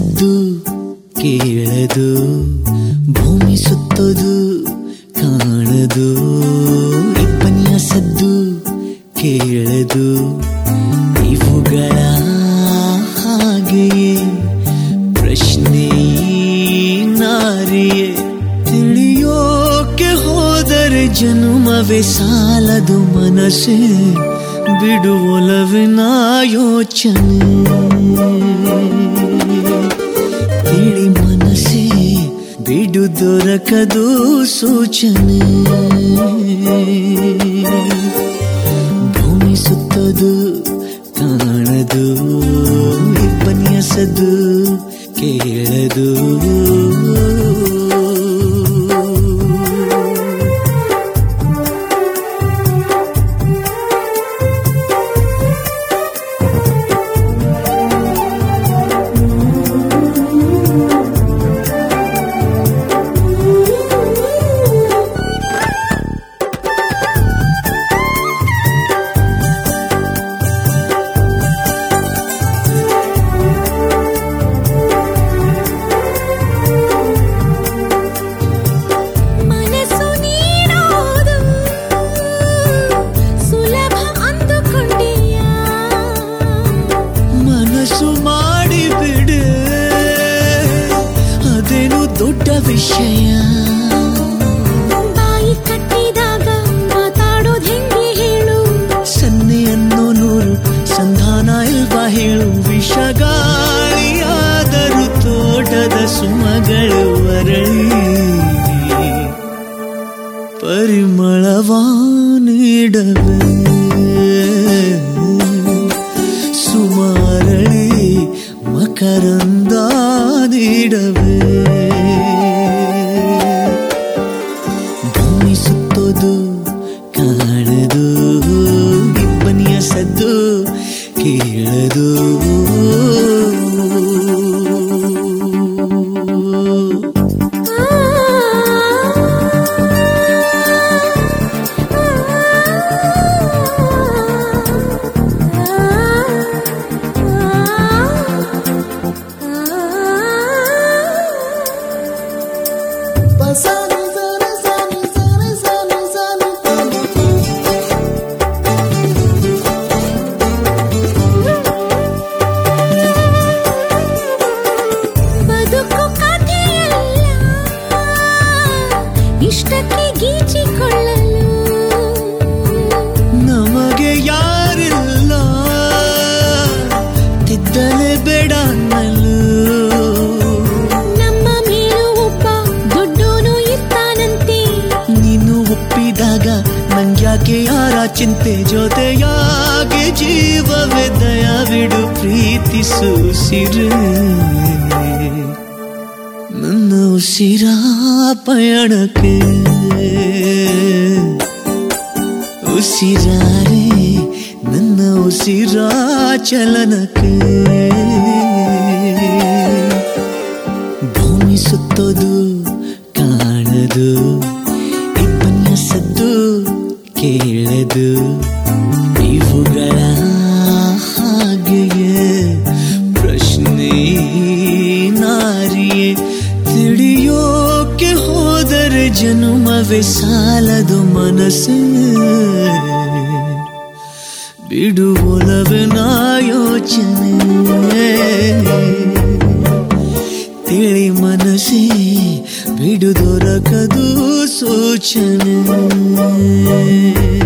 ಸದ್ದು ಕೇಳದು ಭೂಮಿ ಸುತ್ತೋದು ಕಾಣದು ಇಬ್ಬನಿಯ ಸದ್ದು ಕೇಳದು ಇವುಗಳ ಹಾಗೆಯೇ ಪ್ರಶ್ನೆ ನಾರಿಯೇ ತಿಳಿಯೋಕೆ ಹೋದರೆ ಜನುಮವೇ ಸಾಲದು ಮನಸ್ಸೇ ಬಿಡುವೊಲವಿನ ಯೋಚನೆ ತಿಳಿ ಮನಸ್ಸೇ ಬಿಡು ದೊರಕದು ಸೂಚನೆ ಭೂಮಿ ಸುತ್ತದು ಕಾಣದು ಇಬ್ಬನಿಯ ಸದ್ದು ಕೇಳದು ಮನಸ್ಸು ನೀಡೋದು ಸುಲಭ ಅಂದುಕೊಂಡೆಯ ಮನಸ್ಸು ಮಾಡಿಬಿಡೆ ಅದೇನು ದೊಡ್ಡ ವಿಷಯ ಬಾಯಿ ಕಟ್ಟಿದಾಗ ಮಾತಾಡೋದು ಹೆಂಗೆ ಹೇಳು ಸನ್ನೆಯನ್ನು ನೂರು ಸಂಧಾನ ಇಲ್ವಾ ಹೇಳು ವಿಷಗಾಳಿಯಾದರೂ ತೋಟದ ಸುಮಗಳು ಅರಳಿ ಪರಿಮಳವಾ ನೀಡವೆ ಸುಮಾರಳಿ ಮಕರಂದ ನೀಡವೆ ಭೂಮಿ ಸುತ್ತೋದು ಕಾಣದು ಇಬ್ಬನಿಯ ಸದ್ದು ಕೇಳದು ಬದುಕು ಕಥೆಯಲ್ಲ ಇಷ್ಟಕ್ಕೆ ಗೀಚಿಕೊಳ್ಳಲು ನಮಗೆ ಯಾರಿಲ್ಲ ತಿದ್ದಲೇ ಬೇಡ ಅನ್ನಲು ನಮ್ಮ ಮೇಲೂ ಒಬ್ಬ ದೊಡ್ಡೋನು ಇರ್ತಾನಂತೆ ನೀನು ಒಪ್ಪಿದಾಗ ನಂಗ್ಯಾಕೆ ಯಾರ ಚಿಂತೆ ಜೊತೆಯಾಗಿ ಜೀವವೇ ದಯವಿಡು ಪ್ರೀತಿಸು ಸಿರು ನನ್ನ ಉಸಿರ ಪಯಣಕ್ಕೆ ಉಸಿರಾರೆ ನನ್ನ ಉಸಿರ ಚಲನಕ್ಕೆ ಭೂಮಿ ಸುತ್ತೋದು ಕಾಣದು ಇಬ್ಬನಿಯ ಸದ್ದು ಕೇಳದು ಇವುಗಳ ಹಾಗೆಯೇ ಪ್ರಶ್ನೆ ನಾರಿಯೇ ತಿಳಿಯೋಕೆ ಹೋದರೆ ಜನುಮವೇ ಸಾಲದು ಮನಸ್ಸು ಬಿಡುವೊಲವಿನ ಯೋಚನೆ ತಿಳಿ ಮನಸ್ಸೇ ಬಿಡು ದೊರಕದು ಸೂಚನೆ